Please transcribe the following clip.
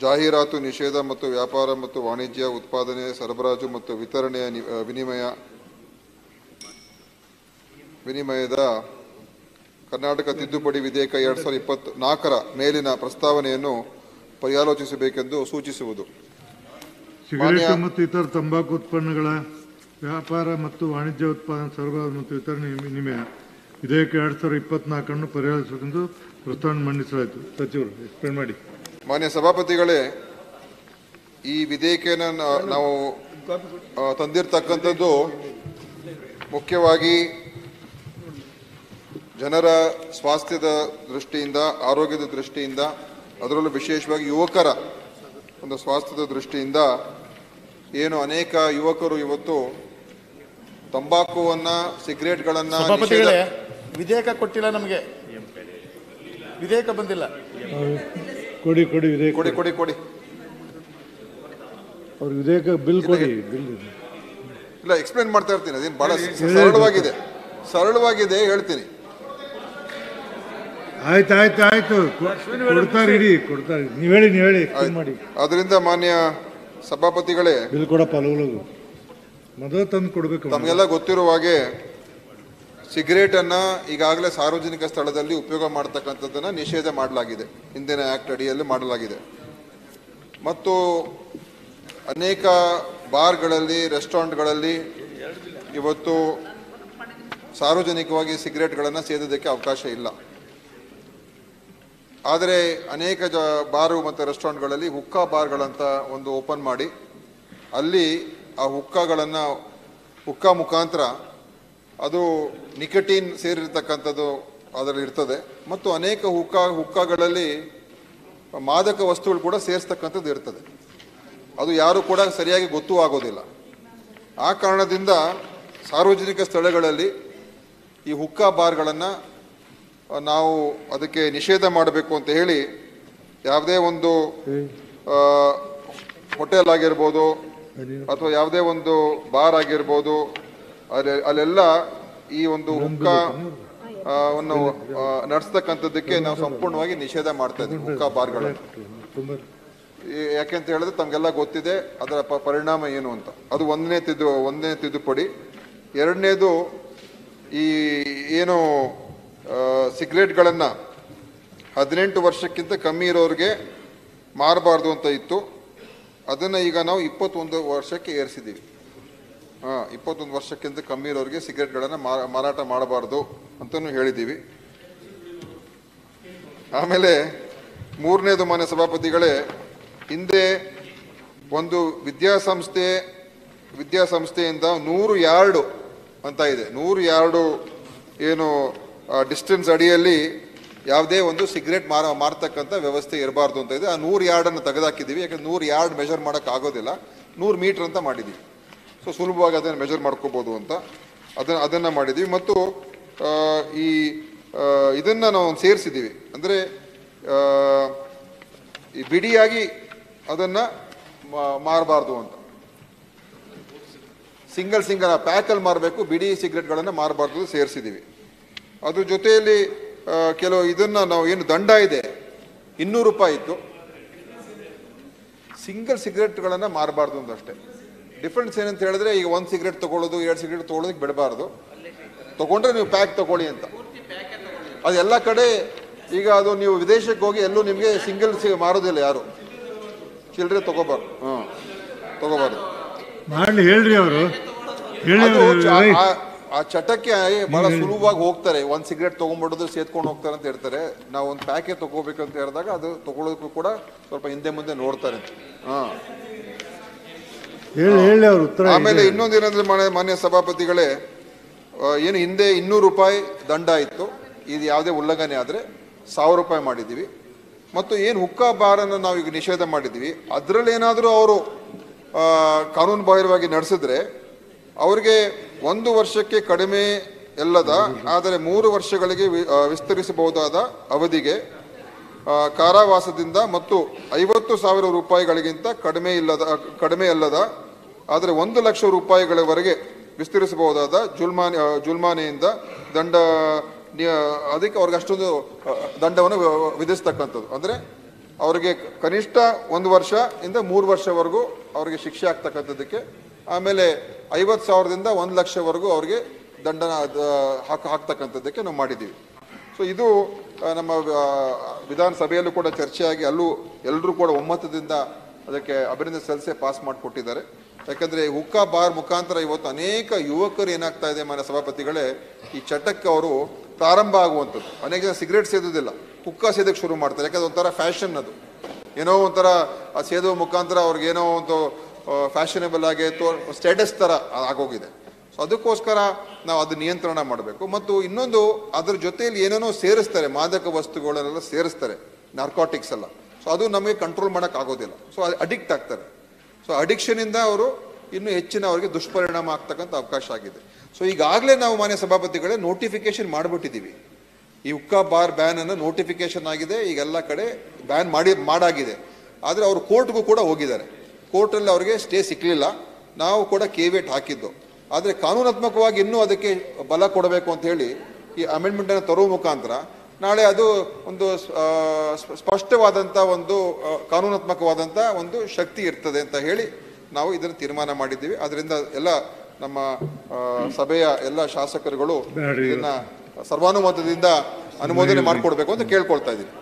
ಜಾಹೀರಾತು ನಿಷೇಧ ಮತ್ತು ವ್ಯಾಪಾರ ಮತ್ತು ವಾಣಿಜ್ಯ ಉತ್ಪಾದನೆ ಸರಬರಾಜು ಮತ್ತು ವಿತರಣೆಯ ನಿ- ಆ, ವಿನಿಮಯ ವಿನಿಮಯದ ಕರ್ನಾಟಕ ತಿದ್ದುಪಡಿ ವಿಧೇಯಕ ಎರಡ್ ಸಾವಿರದ ಇಪ್ಪತ್ತ್ ನಾಲ್ಕರ ಮೇಲಿನ ಪ್ರಸ್ತಾವನೆಯನ್ನು ಪರ್ಯಾಲೋಚಿಸಬೇಕೆಂದು ಸೂಚಿಸುವುದು ಸಿಗರೇಟ್ ಮಾನ್ಯ- ಮತ್ತು ಇತರ ತಂಬಾಕು ಉತ್ಪನ್ನಗಳ ವ್ಯಾಪಾರ ಮತ್ತು ವಾಣಿಜ್ಯ ಉತ್ಪಾದನೆ ಸರಬರಾಜು ಮತ್ತು ವಿತರಣೆ ವಿನಿಮಯ ವಿಧೇಯಕ ಎರಡ್ ಸಾವಿರದ ಇಪ್ಪತ್ನಾಲ್ಕನ್ನು ಪರಿಹರಿಸಬೇಕೆಂದು ಪ್ರಸ್ತಾವನೆ ಮಂಡಿಸಲಾಯಿತು ಸಚಿವರು ಎಕ್ಸ್ಪ್ಲೇನ್ ಮಾಡಿ ಮಾನ್ಯ ಸಭಾಪತಿಗಳೇ ಈ ವಿಧೇಯಕನ ನಾವು ಆ, ತಂದಿರ್ತಕ್ಕಂಥದ್ದು ಮುಖ್ಯವಾಗಿ ಜನರ ಸ್ವಾಸ್ಥ್ಯದ ದೃಷ್ಟಿಯಿಂದ ಆರೋಗ್ಯದ ದೃಷ್ಟಿಯಿಂದ ಅದರಲ್ಲೂ ವಿಶೇಷವಾಗಿ ಯುವಕರ ಒಂದು ಸ್ವಾಸ್ಥ್ಯದ ದೃಷ್ಟಿಯಿಂದ ಏನು ಅನೇಕ ಯುವಕರು ಇವತ್ತು ತಂಬಾಕುವನ್ನ ಸಿಗರೇಟ್ಗಳನ್ನ ಸಭಾಪತಿಗಳೇ ವಿಧೇಯಕ ಕೊಟ್ಟಿಲ್ಲ ನಮಗೆ ವಿಧೇಯಕ ಬಂದಿಲ್ಲ ಕೊಡಿ ಕೊಡಿ ವಿಧೇಯಕ ಕೊಡಿ ಕೊಡಿ ಕೊಡಿ ಅವ್ರ ವಿಧೇಯಕ ಬಿಲ್ ಕೊಡಿ ಬಿಲ್ ಇಲ್ಲ ಎಕ್ಸ್ಪ್ಲೇನ್ ಮಾಡ್ತಾ ಇರ್ತೀನಿ ಅದೇನು ಬಹಳ ಸರಳವಾಗಿದೆ ಸರಳವಾಗಿದೆ ಹೇಳ್ತೀನಿ ಆಯ್ತು ಆಯ್ತು ಆಯ್ತು ಕೊ- ಕೊಡ್ತಾರೆ ಇಡಿ ಕೊಡ್ತಾರೆ ನೀವು ಹೇಳಿ ನೀವು ಹೇಳಿ ಎಕ್ಸ್ಪ್ಲೇನ್ ಮಾಡಿ ಅದರಿಂದ ಮಾನ್ಯ ಸಭಾಪತಿಗಳೇ ಬಿಲ್ ಕೊಡಪ್ಪ ಲಗು ಮೊದಲು ತಂದು ಕೊಡ್ಬೇಕು ತಮಗೆಲ್ಲ ಗೊತ್ತಿರುವ ಹಾಗೆ ಸಿಗರೇಟ್ ಅನ್ನ ಈಗಾಗಲೇ ಸಾರ್ವಜನಿಕ ಸ್ಥಳದಲ್ಲಿ ಉಪಯೋಗ ಮಾಡತಕ್ಕಂಥದ್ದನ್ನ ನಿಷೇಧ ಮಾಡಲಾಗಿದೆ ಹಿಂದಿನ ಆಕ್ಟ್ ಅಡಿಯಲ್ಲಿ ಮಾಡಲಾಗಿದೆ ಮತ್ತು ಅನೇಕ ಬಾರ್ಗಳಲ್ಲಿ ರೆಸ್ಟೋರೆಂಟ್ಗಳಲ್ಲಿ ಇವತ್ತು ಸಾರ್ವಜನಿಕವಾಗಿ ಸಿಗರೇಟ್ಗಳನ್ನು ಸೇದೋದಕ್ಕೆ ಅವಕಾಶ ಇಲ್ಲ ಆದರೆ ಅನೇಕ ಜ ಬಾರು ಮತ್ತು ರೆಸ್ಟೋರೆಂಟ್ಗಳಲ್ಲಿ ಹುಕ್ಕಾ ಬಾರ್ಗಳಂತ ಒಂದು ಓಪನ್ ಮಾಡಿ ಅಲ್ಲಿ ಆ ಹುಕ್ಕಾಗಳನ್ನು ಹುಕ್ಕಾ ಮುಖಾಂತರ ಅದು ನಿಕಟಿನ್ ಸೇರಿರ್ತಕ್ಕಂಥದ್ದು ಅದರಲ್ಲಿ ಇರ್ತದೆ ಮತ್ತು ಅನೇಕ ಹುಕ್ಕಾ ಹುಕ್ಕಾಗಳಲ್ಲಿ ಮಾದಕ ವಸ್ತುಗಳು ಕೂಡ ಸೇರಿಸ್ತಕ್ಕಂಥದ್ದು ಇರ್ತದೆ ಅದು ಯಾರು ಕೂಡ ಸರಿಯಾಗಿ ಗೊತ್ತೂ ಆಗೋದಿಲ್ಲ ಆ ಕಾರಣದಿಂದ ಸಾರ್ವಜನಿಕ ಸ್ಥಳಗಳಲ್ಲಿ ಈ ಹುಕ್ಕಾ ಬಾರ್ಗಳನ್ನು ನಾವು ಅದಕ್ಕೆ ನಿಷೇಧ ಮಾಡಬೇಕು ಅಂತ ಹೇಳಿ ಯಾವುದೇ ಒಂದು ಆ, ಹೋಟೆಲ್ ಆಗಿರ್ಬೋದು ಅಥವಾ ಯಾವುದೇ ಒಂದು ಬಾರ್ ಆಗಿರ್ಬೋದು ಅಲ್ಲಿ ಅಲ್ಲೆಲ್ಲ ಈ ಒಂದು ಹುಕ್ಕ ಆ, ವನ್ನು ಆ, ನಡೆಸ್ತಕ್ಕಂಥದ್ದಕ್ಕೆ ನಾವು ಸಂಪೂರ್ಣವಾಗಿ ನಿಷೇಧ ಮಾಡ್ತಾ ಇದ್ದೀವಿ ಹುಕ್ಕಾ ಬಾರ್ಗಳನ್ನು ತುಂಬ ಈ- ಯಾಕೆಂತ ಹೇಳಿದ್ರೆ ತಮಗೆಲ್ಲ ಗೊತ್ತಿದೆ ಅದರ ಪ- ಪರಿಣಾಮ ಏನು ಅಂತ ಅದು ಒಂದನೇ ತಿದ್ದು ಒಂದನೇ ತಿದ್ದುಪಡಿ ಎರಡನೇದು ಈ ಏನು ಆ, ಸಿಗರೇಟ್ಗಳನ್ನು ಹದಿನೆಂಟು ವರ್ಷಕ್ಕಿಂತ ಕಮ್ಮಿ ಇರೋರಿಗೆ ಮಾರಬಾರ್ದು ಅಂತ ಇತ್ತು ಅದನ್ನು ಈಗ ನಾವು ಇಪ್ಪತ್ತೊಂದು ವರ್ಷಕ್ಕೆ ಏರಿಸಿದ್ದೀವಿ ಹಾಂ ಇಪ್ಪತ್ತೊಂದು ವರ್ಷಕ್ಕಿಂತ ಕಮ್ಮಿ ಇರೋರಿಗೆ ಸಿಗರೇಟ್ಗಳನ್ನು ಮಾರ- ಮಾರಾಟ ಮಾಡಬಾರ್ದು ಅಂತಲೂ ಹೇಳಿದ್ದೀವಿ ಆಮೇಲೆ ಮೂರನೇದು ಮಾನ್ಯ ಸಭಾಪತಿಗಳೇ ಹಿಂದೆ ಒಂದು ವಿದ್ಯಾಸಂಸ್ಥೆ ವಿದ್ಯಾಸಂಸ್ಥೆಯಿಂದ ನೂರು ಯಾರ್ಡು ಅಂತ ಇದೆ ನೂರು ಯಾರ್ಡು ಏನು ಡಿಸ್ಟೆನ್ಸ್ ಅಡಿಯಲ್ಲಿ ಯಾವುದೇ ಒಂದು ಸಿಗರೇಟ್ ಮಾರ ಮಾರ್ತಕ್ಕಂಥ ವ್ಯವಸ್ಥೆ ಇರಬಾರ್ದು ಅಂತ ಇದೆ ಆ ನೂರು ಯಾರ್ಡನ್ನು ತೆಗೆದಾಕಿದ್ದೀವಿ ಯಾಕಂದ್ರೆ ನೂರು ಯಾರ್ಡ್ ಮೆಷರ್ ಮಾಡೋಕ್ಕೆ ಆಗೋದಿಲ್ಲ ನೂರು ಮೀಟ್ರ್ ಅಂತ ಮಾಡಿದ್ದೀವಿ ಸೊ ಸುಲಭವಾಗಿ ಅದನ್ನು ಮೆಜರ್ ಮಾಡ್ಕೋಬೋದು ಅಂತ ಅದನ್ನು ಅದನ್ನು ಮಾಡಿದ್ದೀವಿ ಮತ್ತು ಆ, ಈ ಇದನ್ನು ನಾವು ಸೇರಿಸಿದ್ದೀವಿ ಅಂದರೆ ಈ ಬಿಡಿಯಾಗಿ ಅದನ್ನು ಮಾರಬಾರ್ದು ಅಂತ ಸಿಂಗಲ್ ಸಿಂಗಲ್ ಪ್ಯಾಕಲ್ಲಿ ಮಾರಬೇಕು ಬಿಡಿ ಸಿಗರೆಟ್ಗಳನ್ನು ಮಾರಬಾರ್ದು ಸೇರಿಸಿದ್ದೀವಿ ಅದ್ರ ಜೊತೆಯಲ್ಲಿ ಆ, ಕೆಲವು ಇದನ್ನು ನಾವು ಏನು ದಂಡ ಇದೆ ಇನ್ನೂರು ರೂಪಾಯಿ ಇತ್ತು ಸಿಂಗಲ್ ಸಿಗರೆಟ್ಗಳನ್ನು ಮಾರಬಾರ್ದು ಅಂತ ಅಷ್ಟೇ ಡಿಫ್ರೆನ್ಸ್ ಏನಂತ ಹೇಳಿದ್ರೆ ಈಗ ಒಂದು ಸಿಗರೆಟ್ ತಗೊಳ್ಳೋದು ಎರಡು ಸಿಗರೆಟ್ ತೊಗೊಳೋದಕ್ಕೆ ಬಿಡಬಾರ್ದು ತಗೊಂಡ್ರೆ ನೀವು ಪ್ಯಾಕ್ ತಗೊಳ್ಳಿ ಅಂತ ಅದು ಎಲ್ಲ ಕಡೆ ಈಗ ಅದು ನೀವು ವಿದೇಶಕ್ಕೆ ಹೋಗಿ ಎಲ್ಲೂ ನಿಮಗೆ ಸಿಂಗಲ್ ಸಿ ಮಾರೋದಿಲ್ಲ ಯಾರು ಚಿಲ್ಲರೆ ತಗೋಬಾರ್ದು ಹಾಂ ತಗೋಬಾರ್ದು ಮಾಡ್ಲಿ ಹೇಳ್ರಿ ಅವರು ಹೇಳಿ ಅದು ಅವ್ರು, ಚ- ರೈ. ಆ- ಆ ಚಟಕ್ಕೆ ಬಹಳ ಸುಲಭವಾಗಿ ಹೋಗ್ತಾರೆ ಒಂದ್ ಸಿಗರೇಟ್ ತಗೊಂಡ್ಬಿಡೋದು ಸೇದ್ಕೊಂಡು ಹೋಗ್ತಾರೆ ಅಂತ ಹೇಳ್ತಾರೆ ನಾವು ಒಂದು ಪ್ಯಾಕೆಟ್ ತಗೋಬೇಕಂತ ಹೇಳಿದಾಗ ಅದು ತಗೊಳ್ಳೋದಕ್ಕೂ ಕೂಡ ಸ್ವಲ್ಪ ಹಿಂದೆ ಮುಂದೆ ನೋಡ್ತಾರೆ ಹಾ ಹೇಳಿ ಹೇಳಿ ಅವ್ರ ಉತ್ತರ ಆಮೇಲೆ ಇದೆ. ಇನ್ನೊಂದೇನಂದ್ರೆ ಮಾನ್ಯ ಮಾನ್ಯ ಸಭಾಪತಿಗಳೇ ಆ, ಏನು ಹಿಂದೆ ಇನ್ನೂರು ರೂಪಾಯಿ ದಂಡ ಇತ್ತು ಇದು ಯಾವುದೇ ಉಲ್ಲಂಘನೆ ಆದರೆ ಸಾವಿರ ರೂಪಾಯಿ ಮಾಡಿದ್ದೀವಿ ಮತ್ತು ಏನು ಹುಕ್ಕಾ ಬಾರನ್ನು ನಾವು ಈಗ ನಿಷೇಧ ಮಾಡಿದ್ದೀವಿ ಅದರಲ್ಲಿ ಏನಾದರೂ ಅವರು ಕಾನೂನು ಬಾಹಿರವಾಗಿ ನಡೆಸಿದ್ರೆ ಅವರಿಗೆ ಒಂದು ವರ್ಷಕ್ಕೆ ಕಡಿಮೆ ಎಲ್ಲದ ಆದರೆ ಮೂರು ವರ್ಷಗಳಿಗೆ ವಿ- ಆ, ವಿಸ್ತರಿಸಬಹುದಾದ ಅವಧಿಗೆ ಆ, ಕಾರಾವಾಸದಿಂದ ಮತ್ತು ಐವತ್ತು ಸಾವಿರ ರೂಪಾಯಿಗಳಿಗಿಂತ ಕಡಿಮೆ ಇಲ್ಲದ ಕಡಿಮೆ ಅಲ್ಲದ ಆದರೆ ಒಂದು ಲಕ್ಷ ರೂಪಾಯಿಗಳವರೆಗೆ ವಿಸ್ತರಿಸಬಹುದಾದ ಜುಲ್ಮಾನಿ ಆ, ಜುಲ್ಮಾನೆಯಿಂದ ದಂಡ ನಿ- ಅದಕ್ಕೆ ಅವ್ರಿಗೆ ಅಷ್ಟೊಂದು ಆ, ದಂಡವನ್ನು ವ- ವಿಧಿಸ್ತಕ್ಕಂಥದ್ದು ಅಂದರೆ ಅವರಿಗೆ ಕನಿಷ್ಠ ಒಂದು ವರ್ಷ ಇಂದ ಮೂರು ವರ್ಷವರೆಗೂ ಅವರಿಗೆ ಶಿಕ್ಷೆ ಆಗ್ತಕ್ಕಂಥದ್ದಕ್ಕೆ ಆಮೇಲೆ ಐವತ್ತು ಸಾವಿರದಿಂದ ಒಂದು ಲಕ್ಷವರೆಗೂ ಅವರಿಗೆ ದಂಡನ ಅದ- ಹಾಕ್ ಹಾಕ್ತಕ್ಕಂಥದ್ದಕ್ಕೆ ನಾವು ಮಾಡಿದ್ದೀವಿ ಸೊ ಇದು ಆ, ನಮ್ಮ ಆ, ವಿಧಾನಸಭೆಯಲ್ಲೂ ಕೂಡ ಚರ್ಚೆಯಾಗಿ ಅಲ್ಲೂ ಎಲ್ಲರೂ ಕೂಡ ಒಮ್ಮತದಿಂದ ಅದಕ್ಕೆ ಅಭಿನಂದನೆ ಸಲ್ಲಿಸಿ ಪಾಸ್ ಮಾಡಿಕೊಟ್ಟಿದ್ದಾರೆ ಯಾಕಂದ್ರೆ ಹುಕ್ಕಾ ಬಾರ್ ಮುಖಾಂತರ ಇವತ್ತು ಅನೇಕ ಯುವಕರು ಏನಾಗ್ತಾ ಇದೆ ಮಾನ್ಯ ಸಭಾಪತಿಗಳೇ ಈ ಚಟಕ್ಕೆ ಅವರು ಪ್ರಾರಂಭ ಆಗುವಂಥದ್ದು ಅನೇಕ ಜನ ಸಿಗರೇಟ್ ಸೇದೋದಿಲ್ಲ ಹುಕ್ಕಾ ಸೇದಕ್ಕೆ ಶುರು ಮಾಡ್ತಾರೆ ಯಾಕಂದ್ರೆ ಒಂಥರ ಫ್ಯಾಷನ್ ಅದು ಏನೋ ಒಂಥರ ಆ ಸೇದುವ ಮುಖಾಂತರ ಅವ್ರಿಗೆ ಏನೋ ಒಂದು ಫ್ಯಾಷನೇಬಲ್ ಆಗಿ ತೋ ಸ್ಟೇಟಸ್ ಥರ ಆಗೋಗಿದೆ ಸೊ ಅದಕ್ಕೋಸ್ಕರ ನಾವು ಅದು ನಿಯಂತ್ರಣ ಮಾಡಬೇಕು ಮತ್ತು ಇನ್ನೊಂದು ಅದ್ರ ಜೊತೆಯಲ್ಲಿ ಏನೇನೋ ಸೇರಿಸ್ತಾರೆ ಮಾದಕ ವಸ್ತುಗಳನ್ನೆಲ್ಲ ಸೇರಿಸ್ತಾರೆ ನಾರ್ಕಾಟಿಕ್ಸ್ ಎಲ್ಲ ಸೊ ಅದು ನಮಗೆ ಕಂಟ್ರೋಲ್ ಮಾಡೋಕೆ ಆಗೋದಿಲ್ಲ ಸೊ ಅಡಿಕ್ಟ್ ಆಗ್ತಾರೆ ಸೊ ಅಡಿಕ್ಷನಿಂದ ಅವರು ಇನ್ನೂ ಹೆಚ್ಚಿನ ಅವರಿಗೆ ದುಷ್ಪರಿಣಾಮ ಆಗ್ತಕ್ಕಂಥ ಅವಕಾಶ ಆಗಿದೆ ಸೊ ಈಗಾಗಲೇ ನಾವು ಮಾನ್ಯ ಸಭಾಪತಿಗಳೇ ನೋಟಿಫಿಕೇಶನ್ ಮಾಡಿಬಿಟ್ಟಿದ್ದೀವಿ ಈ ಹುಕ್ಕಾ ಬಾರ್ ಬ್ಯಾನ್ ಅನ್ನು ನೋಟಿಫಿಕೇಶನ್ ಆಗಿದೆ ಈಗ ಎಲ್ಲ ಕಡೆ ಬ್ಯಾನ್ ಮಾಡಿ ಮಾಡಾಗಿದೆ ಆದರೆ ಅವರು ಕೋರ್ಟ್ಗೂ ಕೂಡ ಹೋಗಿದ್ದಾರೆ ಕೋರ್ಟಲ್ಲಿ ಅವರಿಗೆ ಸ್ಟೇ ಸಿಕ್ಕಲಿಲ್ಲ ನಾವು ಕೂಡ ಕೇವೇಟ್ ಹಾಕಿದ್ದು ಆದರೆ ಕಾನೂನಾತ್ಮಕವಾಗಿ ಇನ್ನೂ ಅದಕ್ಕೆ ಬಲ ಕೊಡಬೇಕು ಅಂತ ಹೇಳಿ ಈ ಅಮೆಂಡ್ಮೆಂಟನ್ನು ತರುವ ಮುಖಾಂತರ ನಾಳೆ ಅದು ಒಂದು ಆ, ಸ್ಪ- ಸ್ಪಷ್ಟವಾದಂಥ ಒಂದು ಆ, ಕಾನೂನಾತ್ಮಕವಾದಂಥ ಒಂದು ಶಕ್ತಿ ಇರ್ತದೆ ಅಂತ ಹೇಳಿ ನಾವು ಇದನ್ನು ತೀರ್ಮಾನ ಮಾಡಿದ್ದೀವಿ ಅದರಿಂದ ಎಲ್ಲ ನಮ್ಮ ಆ, ಸಭೆಯ ಎಲ್ಲ ಶಾಸಕರುಗಳು ಬ್ಯಾಡ್ರಿ. ಇದನ್ನ ಸರ್ವಾನುಮತದಿಂದ ಅನುಮೋದನೆ ಮಾಡಿಕೊಡ್ಬೇಕು ಅಂತ ಕೇಳ್ಕೊಳ್ತಾ ಇದ್ದೀನಿ